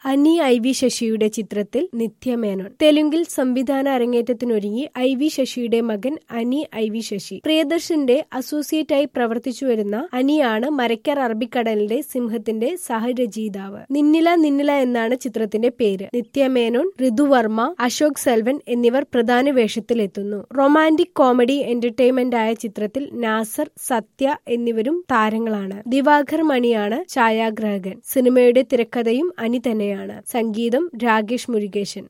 Ani I V ശശിയുടെ ചിത്രത്തിൽ നിത്യമേനോൻ തെലുങ്കിൽ സംവിധാന അരങ്ങേറ്റത്തിനൊരുങ്ങി ഐ വി ശശിയുടെ മകൻ അനി ഐ വി ശശി പ്രിയദർശന്റെ അസോസിയേറ്റായി പ്രവർത്തിച്ചുവരുന്ന അനിയാണ് മരക്കാർ അറബിക്കടലിന്റെ സിംഹത്തിന്റെ സഹരചയിതാവ് നിന്നില നിന്നില എന്നാണ് ചിത്രത്തിന്റെ പേര് നിത്യമേനോൻ ഋതുവർമ്മ അശോക് സെൽവൻ എന്നിവർ പ്രധാന വേഷത്തിലെത്തുന്നു റൊമാന്റിക് കോമഡി എന്റർടൈൻമെന്റ് ആയ ചിത്രത്തിൽ നാസർ സത്യ എന്നിവരും താരങ്ങളാണ് ദിവാകർ മണിയാണ് ഛായാഗ്രാഹകൻ സിനിമയുടെ തിരക്കഥയും അനി തന്നെയാണ് സംഗീതം രാകേഷ് മുരുകേശൻ